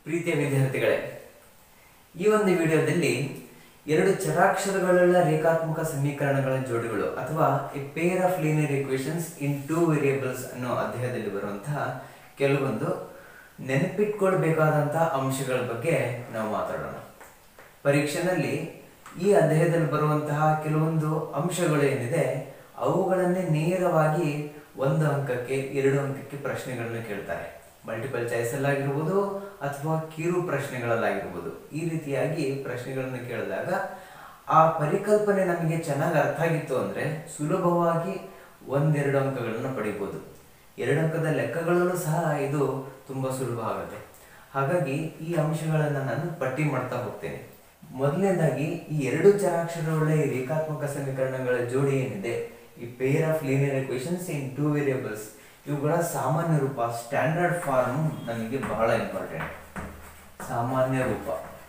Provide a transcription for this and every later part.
ಪ್ರೀತಿಯ ವಿದ್ಯಾರ್ಥಿಗಳೇ ಈ ಒಂದು ವಿಡಿಯೋದಲ್ಲಿ ಎರಡು ಚರಾಕ್ಷರಗಳುಳ್ಳ ರೇಖಾತ್ಮಕ ಸಮೀಕರಣಗಳ ಜೋಡಿಗಳು ಅಥವಾ a pair of linear equations in two variables ಅನ್ನೋ ಅಧ್ಯಾಯದಲ್ಲಿ ಬರುವಂತಹ ಕೆಲವೊಂದು ನೆನಪಿಟ್ಕೊಳ್ಬೇಕಾದಂತಹ ಅಂಶಗಳ ಬಗ್ಗೆ ನಾವು ಮಾತಾಡೋಣ ಪರೀಕ್ಷೆನಲ್ಲಿ ಈ ಅಧ್ಯಾಯದಲ್ಲಿ ಬರುವಂತಹ ಕೆಲವೊಂದು ಅಂಶಗಳು ಏನಿದೆ ಅವುಗಳನ್ನೇ ನೇರವಾಗಿ ಒಂದು ಅಂಕಕ್ಕೆ ಎರಡು ಅಂಕಕ್ಕೆ ಪ್ರಶ್ನೆಗಳನ್ನ ಕೇಳ್ತಾರೆ ಮಲ್ಟಿಪಲ್ ಚಾಯ್ಸ್ ಅಲ್ಲಾಗಿರ್ಬೋದು ಅಥವಾ ಕಿರು ಪ್ರಶ್ನೆಗಳಲ್ಲಾಗಿರ್ಬೋದು ಈ ರೀತಿಯಾಗಿ ಪ್ರಶ್ನೆಗಳನ್ನು ಕೇಳಿದಾಗ ಆ ಪರಿಕಲ್ಪನೆ ನಮಗೆ ಚೆನ್ನಾಗಿ ಅರ್ಥ ಆಗಿತ್ತು ಅಂದ್ರೆ ಸುಲಭವಾಗಿ ಒಂದೆರಡು ಅಂಕಗಳನ್ನು ಪಡಿಬೋದು ಎರಡು ಅಂಕದ ಲೆಕ್ಕಗಳಲ್ಲೂ ಸಹ ಇದು ತುಂಬಾ ಸುಲಭ ಆಗುತ್ತೆ ಹಾಗಾಗಿ ಈ ಅಂಶಗಳನ್ನು ನಾನು ಪಟ್ಟಿ ಮಾಡ್ತಾ ಹೋಗ್ತೇನೆ ಮೊದಲನೇದಾಗಿ ಈ ಎರಡು ಚರಾಕ್ಷರಗಳ ಈ ರೇಖಾತ್ಮಕ ಸಮೀಕರಣಗಳ ಜೋಡಿ ಏನಿದೆ ಈ pair of linear equations in two variables ಇವುಗಳ ಸಾಮಾನ್ಯ ರೂಪ ಸ್ಟ್ಯಾಂಡರ್ಡ್ ಫಾರ್ಮ್ ನಮಗೆ ಬಹಳ ಇಂಪಾರ್ಟೆಂಟ್ ಸಾಮಾನ್ಯ ರೂಪ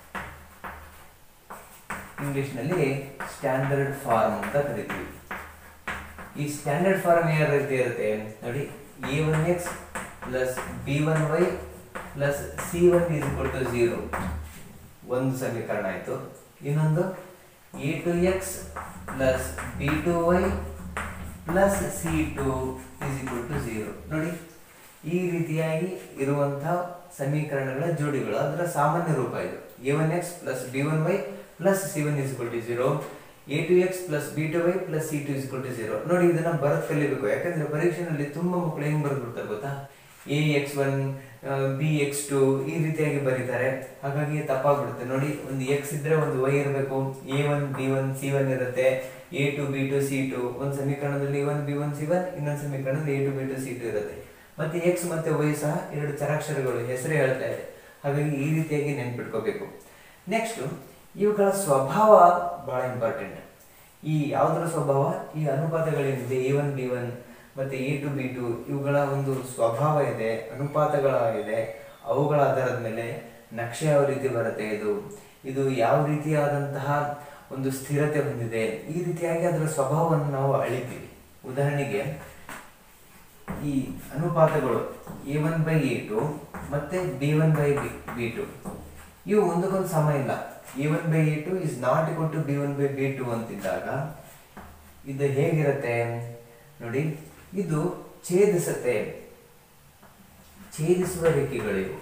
ಇಂಗ್ಲಿಷ್ನಲ್ಲಿ ಸ್ಟ್ಯಾಂಡರ್ಡ್ ಫಾರ್ಮ್ ಅಂತ ಕರಿತೀವಿ ಈ ಸ್ಟ್ಯಾಂಡರ್ಡ್ ಫಾರ್ಮ್ ಯಾವ ರೀತಿ ಇರುತ್ತೆ ನೋಡಿ a one x plus b one y plus c one is equal to zero ಒಂದು ಸಮೀಕರಣ ಆಯಿತು ಇನ್ನೊಂದು a two x plus b two y plus c two is equal to zero ನೋಡಿ ಈ ರೀತಿಯಾಗಿ ಇರುವಂತಹ ಸಮೀಕರಣಗಳ ಜೋಡಿಗಳು ಅದರ ಸಾಮಾನ್ಯ ರೂಪ ಇದು a one x plus b one y plus c one is to zero a two x plus b two y plus c two is to zero ನೋಡಿ ಇದನ್ನ ಬರತ್ ಕಲಿಬೇಕು ಯಾಕಂದ್ರೆ ಪರೀಕ್ಷೆನಲ್ಲಿ ತುಂಬಾ ಮಕ್ಕಳು ಹೆಂಗ್ ಬರ್ಬಿಡ್ತಾರೆ ಗೊತ್ತಾ a x one b x two ಈ ರೀತಿಯಾಗಿ ಬರೀತಾರೆ ಹಾಗಾಗಿ ತಪ್ಪಾಗ್ಬಿಡುತ್ತೆ ನೋಡಿ ಒಂದು ಎಕ್ಸ್ ಇದ್ರೆ ಒಂದು ವೈ ಇರಬೇಕು a one b one c one ಇರುತ್ತೆ a two b two c two ಒಂದು ಸಮೀಕರಣದಲ್ಲಿ one b one c one ಇನ್ನೊಂದು ಸಮೀಕರಣದಲ್ಲಿ a two b two c two ಇರುತ್ತೆ ಮತ್ತೆ ಎಕ್ಸ್ ಮತ್ತೆ ವೈ ಸಹ ಎರಡು ಚರಾಕ್ಷರಗಳು ಹೆಸರೇ ಹೇಳ್ತಾ ಇದೆ ಹಾಗಾಗಿ ಈ ರೀತಿಯಾಗಿ ನೆನ್ಪಿಟ್ಕೋಬೇಕು ನೆಕ್ಸ್ಟ್ ಇವುಗಳ ಸ್ವಭಾವ ಬಹಳ ಇಂಪಾರ್ಟೆಂಟ್ ಈ ಯಾವುದರ ಸ್ವಭಾವ ಈ ಅನುಪಾತಗಳೇನಿದೆ ಎ ಒನ್ ಬಿ ಒನ್ ಮತ್ತೆ ಎ ಟು ಬಿ ಟು ಇವುಗಳ ಒಂದು ಸ್ವಭಾವ ಇದೆ ಅನುಪಾತಗಳಾಗಿದೆ ಅವುಗಳ ಆಧಾರದ ಮೇಲೆ ನಕ್ಷೆ ಯಾವ ರೀತಿ ಬರುತ್ತೆ ಇದು ಇದು ಯಾವ ರೀತಿಯಾದಂತಹ ಒಂದು ಸ್ಥಿರತೆ ಹೊಂದಿದೆ ಈ ರೀತಿಯಾಗಿ ಅದರ ಸ್ವಭಾವವನ್ನು ನಾವು ಅಳಿತೀವಿ ಉದಾಹರಣೆಗೆ ಈ ಅನುಪಾತಗಳು a one by a two ಮತ್ತೆ b one by b b two ಇವು ಒಂದಕ್ಕೊಂದು ಸಮ ಇಲ್ಲ a one by a two is not equal to b one by b two ಅಂತಿದ್ದಾಗ ಇದು ಹೇಗಿರುತ್ತೆ ನೋಡಿ ಇದು ಛೇದಿಸತ್ತೆ ಛೇದಿಸುವ ರೇಖೆಗಳಿವು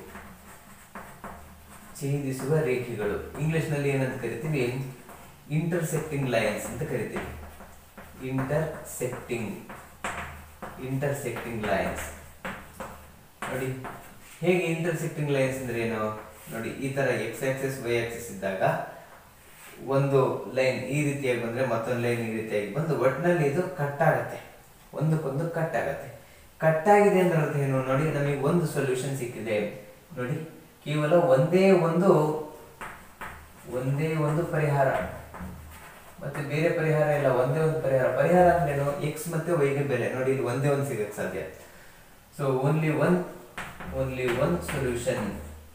ಛೇದಿಸುವ ರೇಖೆಗಳು ಇಂಗ್ಲಿಷ್ನಲ್ಲಿ ಏನಂತ ಕರಿತೀವಿ ಇಂಟರ್ಸೆಕ್ಟಿಂಗ್ ಲೈನ್ಸ್ ಅಂತ ಕರಿತೀವಿ ಇಂಟರ್ಸೆಕ್ಟಿಂಗ್ ಇಂಟರ್ಸೆಕ್ಟಿಂಗ್ ಲೈನ್ಸ್ ನೋಡಿ ಹೇಗೆ ಇಂಟರ್ಸೆಕ್ಟಿಂಗ್ ಲೈನ್ಸ್ ಅಂದ್ರೆ ಏನು ನೋಡಿ ಈ ತರ ಎಕ್ಸ್ ಆಕ್ಸಿಸ್ ವೈ ಆಕ್ಸಿಸ್ ಇದ್ದಾಗ ಒಂದು ಲೈನ್ ಈ ರೀತಿಯಾಗಿ ಬಂದ್ರೆ ಮತ್ತೊಂದು ಲೈನ್ ಈ ರೀತಿಯಾಗಿ ಬಂದು ಒಟ್ಟಿನಲ್ಲಿ ಇದು ಕಟ್ ಆಗತ್ತೆ ಒಂದಕ್ಕೊಂದು ಕಟ್ ಆಗತ್ತೆ ಕಟ್ ಆಗಿದೆ ಅಂದ್ರೆ ಅರ್ಥ ಏನು ನೋಡಿ ನಮಗೆ ಒಂದು ಸೊಲ್ಯೂಷನ್ ಸಿಕ್ಕಿದೆ ನೋಡಿ ಕೇವಲ ಒಂದೇ ಒಂದು ಒಂದೇ ಒಂದು ಪರಿಹಾರ ಮತ್ತೆ ಬೇರೆ ಪರಿಹಾರ ಇಲ್ಲ ಒಂದೇ ಒಂದು ಪರಿಹಾರ ಪರಿಹಾರ ಅಂದ್ರೇನು ಎಕ್ಸ್ ಮತ್ತೆ ವೈಗೆ ಬೆಲೆ ನೋಡಿ ಇಲ್ಲಿ ಒಂದೇ ಒಂದು ಸಿಗಕ್ಕೆ ಸಾಧ್ಯ so only one only one solution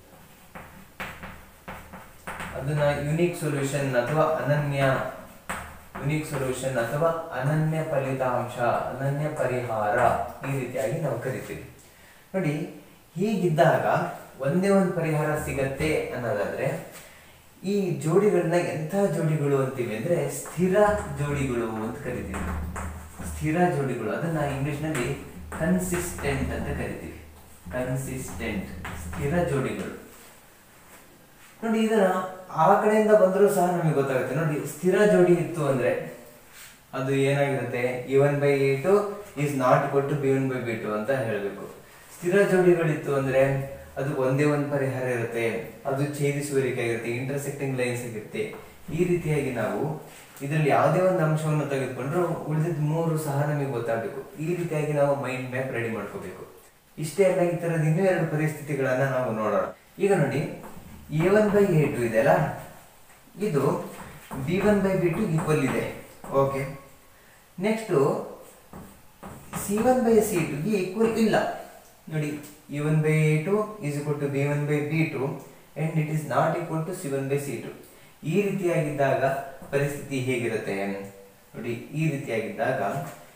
ಅದನ್ನ ಯುನಿಕ್ ಸೊಲ್ಯೂಷನ್ ಅಥವಾ ಅನನ್ಯ ಯುನಿಕ್ ಸೊಲ್ಯೂಷನ್ ಅಥವಾ ಅನನ್ಯ ಫಲಿತಾಂಶ ಅನನ್ಯ ಪರಿಹಾರ ಈ ರೀತಿಯಾಗಿ ನಾವು ಕರಿತೀವಿ ನೋಡಿ ಹೀಗಿದ್ದಾಗ ಒಂದೇ ಒಂದು ಪರಿಹಾರ ಸಿಗತ್ತೆ ಅನ್ನೋದಾದ್ರೆ ಈ ಜೋಡಿಗಳನ್ನ ಎಂಥ ಜೋಡಿಗಳು ಅಂತೀವಿ ಅಂದ್ರೆ ಸ್ಥಿರ ಜೋಡಿಗಳು ಅಂತ ಕರಿತೀವಿ ಸ್ಥಿರ ಜೋಡಿಗಳು ಅದನ್ನ ಇಂಗ್ಲಿಷ್ನಲ್ಲಿ ಕನ್ಸಿಸ್ಟೆಂಟ್ ಅಂತ ಕರಿತೀವಿ ಕನ್ಸಿಸ್ಟೆಂಟ್ ಸ್ಥಿರ ಜೋಡಿಗಳು ನೋಡಿ ಇದನ್ನ ಆ ಕಡೆಯಿಂದ ಬಂದರೂ ಸಹ ನಮಗೆ ಗೊತ್ತಾಗುತ್ತೆ ನೋಡಿ ಸ್ಥಿರ ಜೋಡಿ ಇತ್ತು ಅಂದ್ರೆ ಅದು ಏನಾಗಿರುತ್ತೆ a one by a two is not equal to b one by b two ಅಂತ ಹೇಳಬೇಕು ಸ್ಥಿರ ಜೋಡಿಗಳಿತ್ತು ಅಂದ್ರೆ ಅದು ಒಂದೇ ಒಂದು ಪರಿಹಾರ ಇರುತ್ತೆ ಅದು ಛೇದಿಸುವ ರೇಖೆ ಆಗಿರುತ್ತೆ ಇಂಟರ್ಸೆಕ್ಟಿಂಗ್ ಲೈನ್ಸ್ ಆಗಿರುತ್ತೆ ಈ ರೀತಿಯಾಗಿ ನಾವು ಇದರಲ್ಲಿ ಯಾವುದೇ ಒಂದು ಅಂಶವನ್ನು ತೆಗೆದುಕೊಂಡ್ರು ಉಳಿದಿದ್ದ ಮೂರು ಸಹ ನಮಗೆ ಗೊತ್ತಾಗಬೇಕು ಈ ರೀತಿಯಾಗಿ ನಾವು ಮೈಂಡ್ ಮ್ಯಾಪ್ ರೆಡಿ ಮಾಡ್ಕೋಬೇಕು ಇಷ್ಟೇ ಅಲ್ಲ ಈ ತರದ ಇನ್ನೂ ಎರಡು ಪರಿಸ್ಥಿತಿಗಳನ್ನ ನಾವು ನೋಡೋಣ ಈಗ ನೋಡಿ a one by a two ಇದೆ ಅಲ್ಲ ಇದು b one by b two equal ಇದೆ okay next c one by c ಟುಗೆ ಈಕ್ವಲ್ ಇಲ್ಲ ನೋಡಿ a one by a two is equal to b one by b two and it is not equal to c one by c two ಈ ರೀತಿಯಾಗಿದ್ದಾಗ ಪರಿಸ್ಥಿತಿ ಹೇಗಿರುತ್ತೆ ನೋಡಿ ಈ ರೀತಿಯಾಗಿದ್ದಾಗ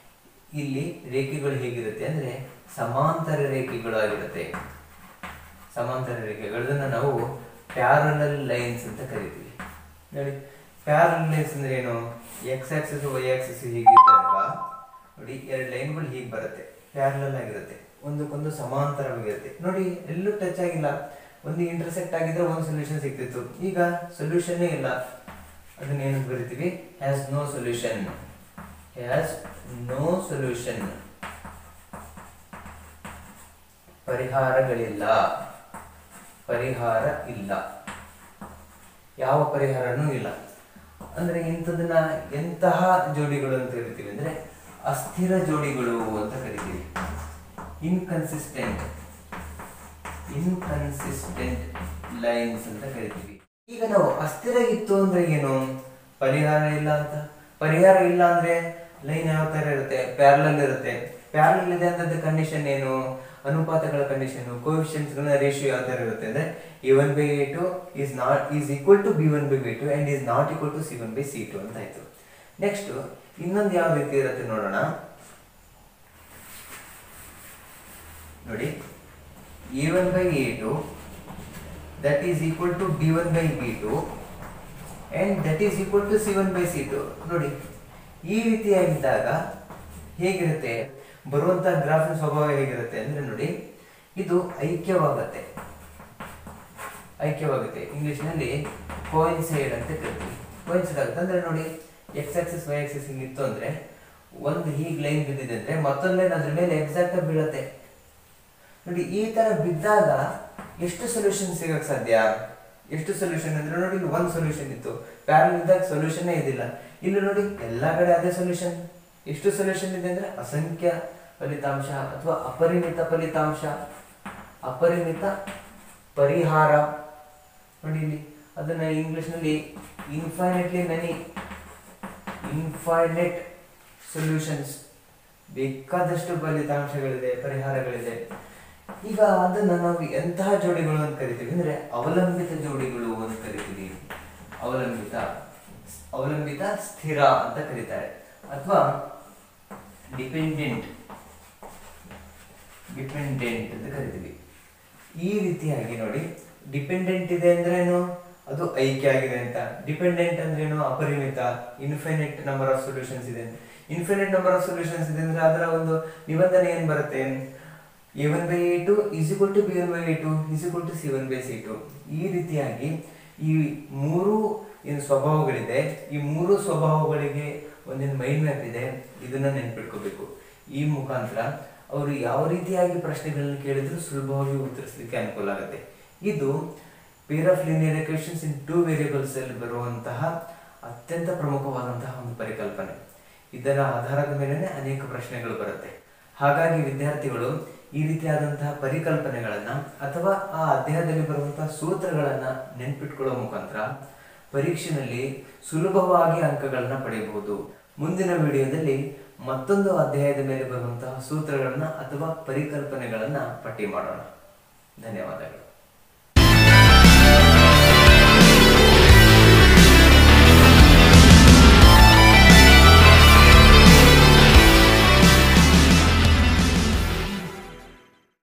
ಇಲ್ಲಿ ರೇಖೆಗಳು ಹೇಗಿರುತ್ತೆ ಅಂದ್ರೆ ಸಮಾಂತರ ರೇಖೆಗಳು ಆಗಿರುತ್ತೆ ಸಮಾಂತರ ರೇಖೆಗಳನ್ನ ನಾವು ಪ್ಯಾರಲಲ್ ಲೈನ್ಸ್ ಅಂತ ಕರಿತೀವಿ ನೋಡಿ ಪ್ಯಾರಲಲ್ ಲೈನ್ಸ್ ಅಂದ್ರೆ ಏನು ಎಕ್ಸ್ ಆಕ್ಸಿಸ್ ವೈ ಆಕ್ಸಿಸ್ ಹೀಗಿದ್ದಾಗ ನೋಡಿ ಎರಡು ಲೈನ್ಗಳು ಹೀಗೆ ಬರುತ್ತೆ ಪ್ಯಾರಲಲ್ ಆಗಿರುತ್ತೆ ಒಂದಕ್ಕೊಂದು ಸಮಾಂತರವಾಗಿರುತ್ತೆ ನೋಡಿ ಎಲ್ಲೂ ಟಚ್ ಆಗಿಲ್ಲ ಒಂದು ಇಂಟರ್ಸೆಕ್ಟ್ ಆಗಿದ್ರೆ ಒಂದು ಸೊಲ್ಯೂಷನ್ ಸಿಗ್ತಿತ್ತು ಈಗ ಸೊಲ್ಯೂಷನ್ನೇ ಇಲ್ಲ ಅದನ್ನ ಏನಂತ ಬರಿತೀವಿ has no solution has no solution ಪರಿಹಾರಗಳಿಲ್ಲ ಪರಿಹಾರ ಇಲ್ಲ ಯಾವ ಪರಿಹಾರನೂ ಇಲ್ಲ ಅಂದ್ರೆ ಇಂಥದನ್ನ ಎಂತಹ ಜೋಡಿಗಳು ಅಂತ ಕರಿತೀವಿ ಅಂದ್ರೆ ಅಸ್ಥಿರ ಜೋಡಿಗಳು ಅಂತ ಕರಿತೀವಿ ಇನ್ಕನ್ಸಿಸ್ಟೆಂಟ್ ಇನ್ಕನ್ಸಿಸ್ಟೆಂಟ್ ಲೈನ್ಸ್ ಅಂತ ಕರಿತೀವಿ ಈಗ ನಾವು ಅಸ್ಥಿರ ಇತ್ತು ಅಂದ್ರೆ ಏನು ಪರಿಹಾರ ಇಲ್ಲ ಅಂತ ಪರಿಹಾರ ಇಲ್ಲ ಅಂದ್ರೆ ಲೈನ್ ಯಾವ ತರ ಇರುತ್ತೆ ಪ್ಯಾರಲಲ್ ಇರುತ್ತೆ ಪ್ಯಾರಲಲ್ ಇದೆ ಅಂತದ್ದು ಕಂಡೀಷನ್ ಏನು ಅನುಪಾತಗಳ ಕಂಡೀಷನ್ ಕೋವಿಷನ್ಸ್ ಗಳ ರೇಷಿಯೋ ಯಾವ ತರ ಇರುತ್ತೆ ಅಂದ್ರೆ a one by a two is not is equal to b one by b two and is not equal to c one by c two ಅಂತ ಆಯ್ತು ನೆಕ್ಸ್ಟ್ ಇನ್ನೊಂದು ಯಾವ ರೀತಿ ಇರುತ್ತೆ ನೋಡೋಣ ನೋಡಿ a one by a two that is equal to b one by b two and that is equal to c one by c two ನೋಡಿ ಈ ರೀತಿಯಾಗಿದ್ದಾಗ ಹೇಗಿರುತ್ತೆ ಬರುವಂತಹ ಗ್ರಾಫಿನ ಸ್ವಭಾವ ಹೇಗಿರುತ್ತೆ ಅಂದ್ರೆ ನೋಡಿ ಇದು ಐಕ್ಯವಾಗತ್ತೆ ಐಕ್ಯವಾಗುತ್ತೆ ಇಂಗ್ಲಿಷ್ನಲ್ಲಿ ಕೋಯಿನ್ಸೈಡ್ ಅಂತ ಕರಿತೀವಿ ಕೋಯಿನ್ಸೈಡ್ ಆಗುತ್ತೆ ಅಂದ್ರೆ ನೋಡಿ ಎಕ್ಸ್ ಆಕ್ಸಿಸ್ ವೈ ಆಕ್ಸಿಸ್ ಹಿಂಗಿತ್ತು ಅಂದ್ರೆ ಒಂದು ಹೀಗೆ ಲೈನ್ ಬಿದ್ದಿದೆ ಅಂದ್ರೆ ಮತ್ತೊಂದು ಲೈನ್ ಅದ್ರ ಮೇಲೆ ಎಕ್ಸಾಕ್ಟ್ ಆಗಿ ಬೀಳುತ್ತೆ ನೋಡಿ ಈ ತರ ಬಿದ್ದಾಗ ಎಷ್ಟು ಸೊಲ್ಯೂಷನ್ ಸಿಗಕ್ ಸಾಧ್ಯ ಎಷ್ಟು ಸೊಲ್ಯೂಷನ್ ಅಂದ್ರೆ ನೋಡಿ ಇಲ್ಲಿ ಒಂದು ಸೊಲ್ಯೂಷನ್ ಇತ್ತು ಪ್ಯಾರಲ್ ಇದ್ದಾಗ ಸೊಲ್ಯೂಷನ್ ಇದಿಲ್ಲ ಇಲ್ಲಿ ನೋಡಿ ಎಲ್ಲಾ ಕಡೆ ಅದೇ ಸೊಲ್ಯೂಷನ್ ಎಷ್ಟು ಸೊಲ್ಯೂಷನ್ ಇದೆ ಅಂದ್ರೆ ಅಸಂಖ್ಯ ಫಲಿತಾಂಶ ಅಥವಾ ಅಪರಿಮಿತ ಫಲಿತಾಂಶ ಅಪರಿಮಿತ ಪರಿಹಾರ ನೋಡಿ ಇಲ್ಲಿ ಅದನ್ನ ಇಂಗ್ಲಿಷ್ ನಲ್ಲಿ ಇನ್ಫೈನೆಟ್ಲಿ ಮೆನಿ ಇನ್ಫೈನೆಟ್ ಸೊಲ್ಯೂಷನ್ಸ್ ಬೇಕಾದಷ್ಟು ಫಲಿತಾಂಶಗಳಿದೆ ಪರಿಹಾರಗಳಿದೆ ಈಗ ಅದನ್ನ ನಾವು ಎಂತಹ ಜೋಡಿಗಳು ಅಂತ ಕರಿತೀವಿ ಅಂದ್ರೆ ಅವಲಂಬಿತ ಜೋಡಿಗಳು ಅಂತ ಕರಿತೀವಿ ಅವಲಂಬಿತ ಅವಲಂಬಿತ ಸ್ಥಿರ ಅಂತ ಕರೀತಾರೆ ಅಥವಾ ಡಿಪೆಂಡೆಂಟ್ ಡಿಪೆಂಡೆಂಟ್ ಅಂತ ಕರಿತೀವಿ ಈ ರೀತಿಯಾಗಿ ನೋಡಿ ಡಿಪೆಂಡೆಂಟ್ ಇದೆ ಅಂದ್ರೆ ಏನು ಅದು ಐಕ್ಯ ಆಗಿದೆ ಅಂತ ಡಿಪೆಂಡೆಂಟ್ ಅಂದ್ರೆ ಏನು ಅಪರಿಮಿತ ಇನ್ಫಿನಿಟ್ ನಂಬರ್ ಆಫ್ ಸೊಲ್ಯೂಷನ್ಸ್ ಇದೆ ಇನ್ಫಿನಿಟ್ ನಂಬರ್ ಆಫ್ ಸೊಲ್ಯೂಷನ್ಸ್ ಇದೆ ಅಂದ್ರೆ ಅದರ ಒಂದು ನಿಬಂಧನೆ ಏನ್ ಬರುತ್ತೆ a one by a two is equal to b one by a two is equal to c one by c two ಈ ರೀತಿಯಾಗಿ ಈ ಮೂರು ಏನು ಸ್ವಭಾವಗಳಿದೆ ಈ ಮೂರು ಸ್ವಭಾವಗಳಿಗೆ ಒಂದೇನು ಮೈಂಡ್ ಮ್ಯಾಪ್ ಇದೆ ಇದನ್ನ ನೆನ್ಪಿಟ್ಕೋಬೇಕು ಈ ಮುಖಾಂತರ ಅವರು ಯಾವ ರೀತಿಯಾಗಿ ಪ್ರಶ್ನೆಗಳನ್ನ ಕೇಳಿದ್ರು ಸುಲಭವಾಗಿ ಉತ್ತರಿಸಲಿಕ್ಕೆ ಅನುಕೂಲ ಆಗುತ್ತೆ ಇದು pair of linear equations in two variables ಅಲ್ಲಿ ಬರುವಂತಹ ಅತ್ಯಂತ ಪ್ರಮುಖವಾದಂತಹ ಒಂದು ಪರಿಕಲ್ಪನೆ ಇದರ ಆಧಾರದ ಮೇಲೆ ಅನೇಕ ಪ್ರಶ್ನೆಗಳು ಬರುತ್ತೆ ಹಾಗಾಗಿ ವಿದ್ಯಾರ್ಥಿಗಳು ಈ ರೀತಿಯಾದಂತಹ ಪರಿಕಲ್ಪನೆಗಳನ್ನ ಅಥವಾ ಆ ಅಧ್ಯಾಯದಲ್ಲಿ ಬರುವಂತಹ ಸೂತ್ರಗಳನ್ನ ನೆನ್ಪಿಟ್ಕೊಳ್ಳೋ ಮುಖಾಂತರ ಪರೀಕ್ಷೆನಲ್ಲಿ ಸುಲಭವಾಗಿ ಅಂಕಗಳನ್ನ ಪಡೆಯಬಹುದು ಮುಂದಿನ ವಿಡಿಯೋದಲ್ಲಿ ಮತ್ತೊಂದು ಅಧ್ಯಾಯದ ಮೇಲೆ ಬರುವಂತಹ ಸೂತ್ರಗಳನ್ನ ಅಥವಾ ಪರಿಕಲ್ಪನೆಗಳನ್ನ ಪಟ್ಟಿ ಮಾಡೋಣ ಧನ್ಯವಾದಗಳು